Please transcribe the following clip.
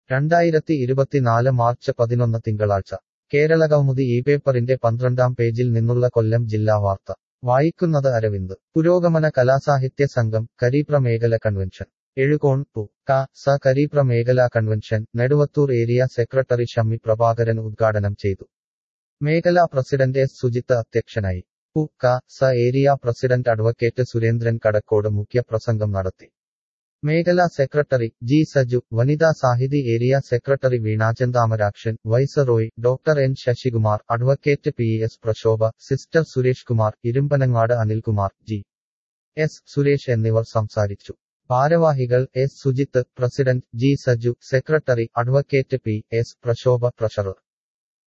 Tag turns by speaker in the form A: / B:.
A: രണ്ടായിരത്തി ഇരുപത്തിനാല് മാർച്ച് പതിനൊന്ന് തിങ്കളാഴ്ച കേരള കൗമുദി ഈ പേപ്പറിന്റെ പന്ത്രണ്ടാം പേജിൽ നിന്നുള്ള കൊല്ലം ജില്ലാ വാർത്ത വായിക്കുന്നത് അരവിന്ദ് പുരോഗമന കലാസാഹിത്യ സംഘം കരീപ്ര മേഖല കൺവെൻഷൻ എഴുകോൺ പു ക സ കരീപ്ര മേഖലാ convention Neduvathur area secretary Shammi Prabhakaran ഉദ്ഘാടനം ചെയ്തു മേഖലാ പ്രസിഡന്റ് എസ് സുജിത്ത് അധ്യക്ഷനായി പു ക സ area president advocate Surendran Kadakkode മുഖ്യപ്രസംഗം നടത്തി മേഖലാ secretary G Saju Vanitha Sahithi area secretary Veena Chanthamarakshan വൈസറോയ് doctor N Sasikumar advocate P S Prashobha sister Suresh Kumar Irumbanangad Anilkumar G S Suresh എന്നിവർ സംസാരിച്ചു ഭാരവാഹികൾ S Sujith president G Saju secretary advocate P S Prashobha treasurer